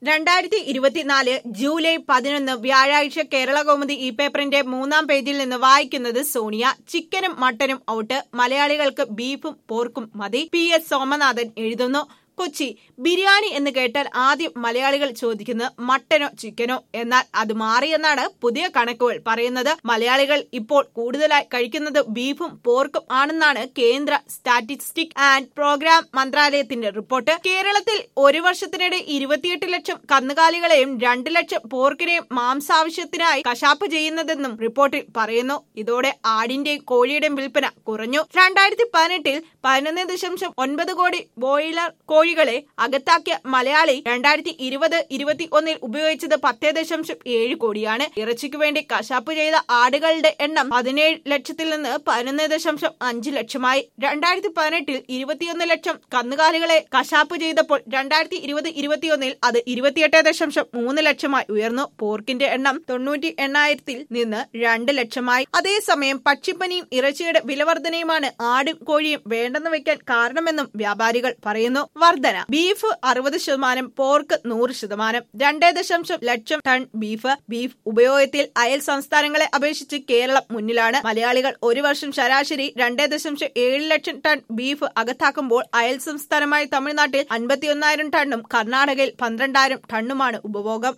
രണ്ടായിരത്തി ഇരുപത്തിനാല് ജൂലൈ പതിനൊന്ന് വ്യാഴാഴ്ച കേരള കൗമുദി ഈ പേപ്പറിന്റെ മൂന്നാം പേജിൽ നിന്ന് വായിക്കുന്നത് സോണിയ ചിക്കനും മട്ടനും ഔട്ട് മലയാളികൾക്ക് ബീഫും പോർക്കും മതി പി എസ് സോമനാഥൻ എഴുതുന്നു കൊച്ചി ബിരിയാണി എന്ന് കേട്ടാൽ ആദ്യം മലയാളികൾ ചോദിക്കുന്നത് മട്ടനോ ചിക്കനോ എന്നാൽ അത് മാറിയെന്നാണ് പുതിയ കണക്കുകൾ പറയുന്നത് മലയാളികൾ ഇപ്പോൾ കൂടുതലായി കഴിക്കുന്നത് ബീഫും പോർക്കും ആണെന്നാണ് കേന്ദ്ര സ്റ്റാറ്റിസ്റ്റിക് ആൻഡ് പ്രോഗ്രാം മന്ത്രാലയത്തിന്റെ റിപ്പോർട്ട് കേരളത്തിൽ ഒരു വർഷത്തിനിടെ ഇരുപത്തിയെട്ട് ലക്ഷം കന്നുകാലികളെയും രണ്ട് ലക്ഷം പോർക്കിനെയും മാംസാവശ്യത്തിനായി കശാപ്പ് ചെയ്യുന്നതെന്നും റിപ്പോർട്ടിൽ പറയുന്നു ഇതോടെ ആടിന്റെയും കോഴിയുടെയും വിൽപ്പന കുറഞ്ഞു രണ്ടായിരത്തി പതിനെട്ടിൽ പതിനൊന്ന് ദശാംശം ഒൻപത് കോടി ബോയിലർ കോഴികളെ അകത്താക്കിയ മലയാളി രണ്ടായിരത്തി ഇരുപത് ഇരുപത്തി ഒന്നിൽ ഉപയോഗിച്ചത് പത്തേ ദശാംശം ഏഴ് കോടിയാണ് ഇറച്ചിക്ക് വേണ്ടി കശാപ്പ് ചെയ്ത ആടുകളുടെ എണ്ണം പതിനേഴ് ലക്ഷത്തിൽ നിന്ന് പതിനൊന്ന് ദശാംശം അഞ്ച് ലക്ഷമായി രണ്ടായിരത്തി പതിനെട്ടിൽ ഇരുപത്തിയൊന്ന് ലക്ഷം കന്നുകാലികളെ കശാപ്പ് ചെയ്തപ്പോൾ രണ്ടായിരത്തി ഇരുപത് ഇരുപത്തിയൊന്നിൽ അത് ഇരുപത്തിയെട്ട് ദശാംശം മൂന്ന് ലക്ഷമായി ഉയർന്നു പോർക്കിന്റെ എണ്ണം തൊണ്ണൂറ്റി എണ്ണായിരത്തിൽ നിന്ന് രണ്ട് ലക്ഷമായി അതേസമയം പക്ഷിപ്പനിയും ഇറച്ചിയുടെ വിലവർധനയുമാണ് ആടും കോഴിയും വേണ്ടെന്ന് വെക്കാൻ കാരണമെന്നും വ്യാപാരികൾ പറയുന്നു വർധന ബീഫ് അറുപത് ശതമാനം പോർക്ക് നൂറ് ശതമാനം രണ്ടേ ദശാംശം ലക്ഷം ടൺ ബീഫ് ബീഫ് ഉപയോഗത്തിൽ അയൽ സംസ്ഥാനങ്ങളെ അപേക്ഷിച്ച് കേരളം മുന്നിലാണ് മലയാളികൾ ഒരു വർഷം ശരാശരി രണ്ടേ ദശാംശം ഏഴ് ലക്ഷം ടൺ ബീഫ് അകത്താക്കുമ്പോൾ അയൽ സംസ്ഥാനമായ തമിഴ്നാട്ടിൽ അൻപത്തിയൊന്നായിരം ടണ്ണും കർണാടകയിൽ പന്ത്രണ്ടായിരം ടണ്ണുമാണ് ഉപഭോഗം